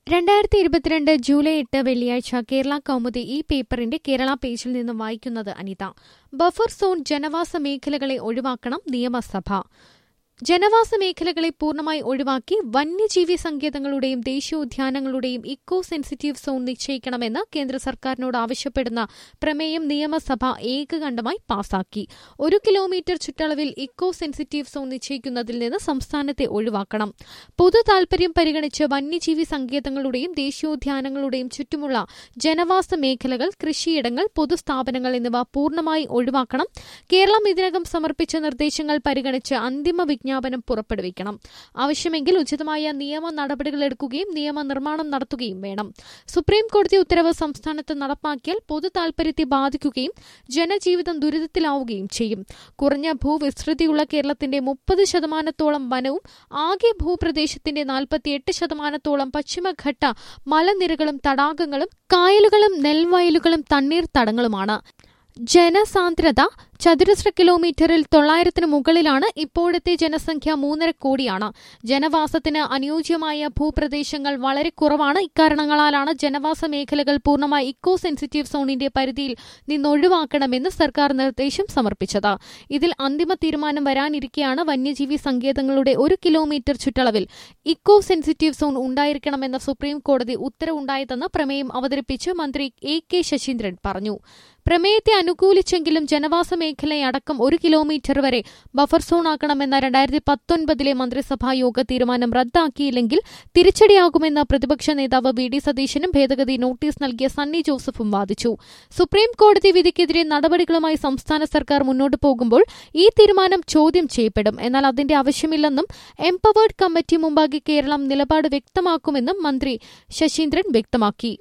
രണ്ടായിരത്തി ഇരുപത്തിരണ്ട് ജൂലൈ എട്ട് വെള്ളിയാഴ്ച കേരള കൗമുദി ഈ പേപ്പറിന്റെ കേരള പേജിൽ നിന്നും വായിക്കുന്നത് അനിത ബഫർ സോൺ ജനവാസ മേഖലകളെ ഒഴിവാക്കണം നിയമസഭ ജനവാസ മേഖലകളെ പൂർണ്ണമായി ഒഴിവാക്കി വന്യജീവി സങ്കേതങ്ങളുടെയും ദേശീയോദ്യാനങ്ങളുടെയും ഇക്കോ സെൻസിറ്റീവ് സോൺ നിശ്ചയിക്കണമെന്ന് കേന്ദ്ര സർക്കാരിനോട് ആവശ്യപ്പെടുന്ന പ്രമേയം നിയമസഭ ഏകകണ്ഠമായി പാസാക്കി ഒരു കിലോമീറ്റർ ചുറ്റളവിൽ ഇക്കോ സെൻസിറ്റീവ് സോൺ നിശ്ചയിക്കുന്നതിൽ നിന്ന് സംസ്ഥാനത്തെ ഒഴിവാക്കണം പൊതു താൽപര്യം പരിഗണിച്ച് വന്യജീവി സങ്കേതങ്ങളുടെയും ദേശീയോദ്യാനങ്ങളുടെയും ചുറ്റുമുള്ള ജനവാസ മേഖലകൾ കൃഷിയിടങ്ങൾ പൊതുസ്ഥാപനങ്ങൾ എന്നിവ പൂർണ്ണമായി ഒഴിവാക്കണം കേരളം ഇതിനകം സമർപ്പിച്ച നിർദ്ദേശങ്ങൾ പരിഗണിച്ച് അന്തിമ വിജ്ഞാപനം പുറപ്പെടുവിക്കണം ആവശ്യമെങ്കിൽ ഉചിതമായ നിയമ നടപടികൾ എടുക്കുകയും നിയമനിർമ്മാണം നടത്തുകയും വേണം സുപ്രീം കോടതി ഉത്തരവ് സംസ്ഥാനത്ത് നടപ്പാക്കിയാൽ പൊതു താൽപര്യത്തെ ബാധിക്കുകയും ജനജീവിതം ദുരിതത്തിലാവുകയും ചെയ്യും കുറഞ്ഞ ഭൂവിസ്തൃതിയുള്ള കേരളത്തിന്റെ മുപ്പത് ശതമാനത്തോളം വനവും ആകെ ഭൂപ്രദേശത്തിന്റെ നാൽപ്പത്തിയെട്ട് ശതമാനത്തോളം പശ്ചിമഘട്ട മലനിരകളും തടാകങ്ങളും കായലുകളും നെൽവയലുകളും തണ്ണീർത്തടങ്ങളുമാണ് ജനസാന്ദ്രത ചതുരശ്ര കിലോമീറ്ററിൽ തൊള്ളായിരത്തിന് മുകളിലാണ് ഇപ്പോഴത്തെ ജനസംഖ്യ മൂന്നര കോടിയാണ് ജനവാസത്തിന് അനുയോജ്യമായ ഭൂപ്രദേശങ്ങൾ വളരെ കുറവാണ് ഇക്കാരണങ്ങളാലാണ് ജനവാസ മേഖലകൾ പൂർണ്ണമായി ഇക്കോ സെൻസിറ്റീവ് സോണിന്റെ പരിധിയിൽ നിന്നൊഴിവാക്കണമെന്ന് സർക്കാർ നിർദ്ദേശം സമർപ്പിച്ചത് ഇതിൽ അന്തിമ തീരുമാനം വരാനിരിക്കെയാണ് വന്യജീവി സങ്കേതങ്ങളുടെ ഒരു കിലോമീറ്റർ ചുറ്റളവിൽ ഇക്കോ സെൻസിറ്റീവ് സോൺ ഉണ്ടായിരിക്കണമെന്ന സുപ്രീം കോടതി ഉത്തരവുണ്ടായതെന്ന് പ്രമേയം അവതരിപ്പിച്ച് മന്ത്രി എ കെ ശശീന്ദ്രൻ പറഞ്ഞു പ്രമേയത്തെ അനുകൂലിച്ചെങ്കിലും ജനവാസ മേഖലയടക്കം ഒരു കിലോമീറ്റർ വരെ ബഫർ സോണാക്കണമെന്ന രണ്ടായിരത്തി പത്തൊൻപതിലെ മന്ത്രിസഭാ യോഗ തീരുമാനം റദ്ദാക്കിയില്ലെങ്കിൽ തിരിച്ചടിയാകുമെന്ന് പ്രതിപക്ഷ നേതാവ് വി ഡി സതീശനും ഭേദഗതി നോട്ടീസ് നൽകിയ സണ്ണി ജോസഫും വാദിച്ചു സുപ്രീം കോടതി വിധിക്കെതിരെ നടപടികളുമായി സംസ്ഥാന സർക്കാർ മുന്നോട്ടു പോകുമ്പോൾ ഈ തീരുമാനം ചോദ്യം ചെയ്യപ്പെടും എന്നാൽ അതിന്റെ ആവശ്യമില്ലെന്നും എംപവേർഡ് കമ്മിറ്റി മുമ്പാകെ കേരളം നിലപാട് വ്യക്തമാക്കുമെന്നും മന്ത്രി ശശീന്ദ്രൻ വ്യക്തമാക്കി